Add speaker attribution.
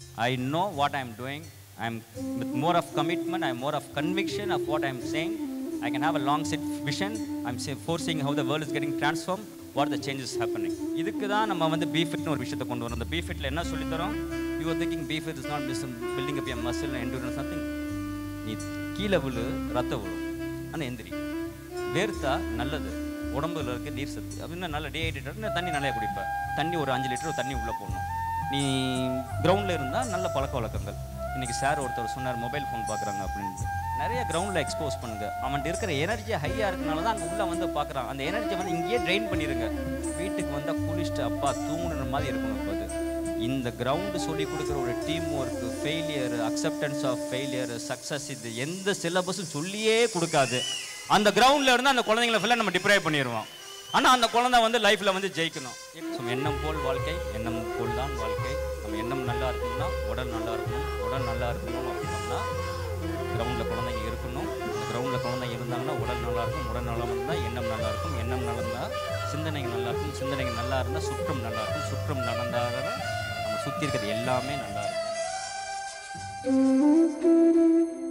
Speaker 1: I know what I'm doing. I'm with more of commitment, I'm more of conviction of what I'm saying. I can have a long set vision. I'm say, foreseeing how the world is getting transformed, what the change is happening. இதுக்கு தான் நம்ம வந்து பீஃபிட்னு ஒரு விஷயத்தை கொண்டு வரோம் அந்த பீஃபிட்டில் என்ன சொல்லித்தரோம் you are thinking BeFit is not building up a muscle endurance something நீ கீழே விழு ரத்தம் விழும் ஆனால் எந்திரி வேர்த்தா நல்லது உடம்புல இருக்க நீர் சத்து அப்படின்னா நல்ல டீஹைட்ரேட்டட் தண்ணி நிறைய குடிப்ப தண்ணி ஒரு அஞ்சு லிட்டர் தண்ணி உள்ளே போடணும் நீ கிரவுண்டில் இருந்தால் நல்ல பழக்க வழக்கங்கள் இன்னைக்கு சார் ஒருத்தர் சொன்னார் மொபைல் ஃபோன் பார்க்குறாங்க அப்படின்ட்டு நிறைய கிரவுண்டில் எக்ஸ்போஸ் பண்ணுங்க அவன்கிட்ட இருக்கிற எனர்ஜி ஹையாக இருக்கனால தான் அங்கே உள்ளே வந்து பார்க்குறான் அந்த எனர்ஜி வந்து இங்கேயே ட்ரெயின் பண்ணிடுங்க வீட்டுக்கு வந்தால் குளிச்சுட்டு அப்பா தூங்குற மாதிரி இருக்கணும் இப்போ அது இந்த கிரவுண்டு சொல்லி கொடுக்குற ஒரு team work failure acceptance of failure success இது எந்த சிலபஸும் சொல்லியே கொடுக்காது அந்த கிரவுண்டில் இருந்து அந்த குழந்தைங்களை ஃபுல்லாக நம்ம டிப்ரைவ் பண்ணிடுவோம் ஆனால் அந்த குழந்தை வந்து லைஃப்பில் வந்து ஜெயிக்கணும் ஸோ எண்ணம் போல் வாழ்க்கை எண்ணம் போல் தான் வாழ்க்கை நம்ம எண்ணம் நல்லா இருக்கணும்னா உடல் நல்லா இருக்கணும் உடல் நல்லா இருக்கணும் அப்படின்னோம்னா கிரவுண்டில் குழந்தைங்க இருக்கணும் அந்த கிரவுண்டில் குழந்தைங்க இருந்தாங்கன்னா உடல் நல்லா இருக்கும் உடல் நல்லா இருந்தால் எண்ணம் நல்லா இருக்கும் எண்ணம் நல்லா இருந்தால் சிந்தனைகள் நல்லா இருக்கும் சிந்தனைகள் நல்லா இருந்தால் சுற்றம் நல்லா இருக்கும் சுற்றம் நடந்தால் நம்ம சுற்றி இருக்கிறது எல்லாமே நல்லா இருக்கும்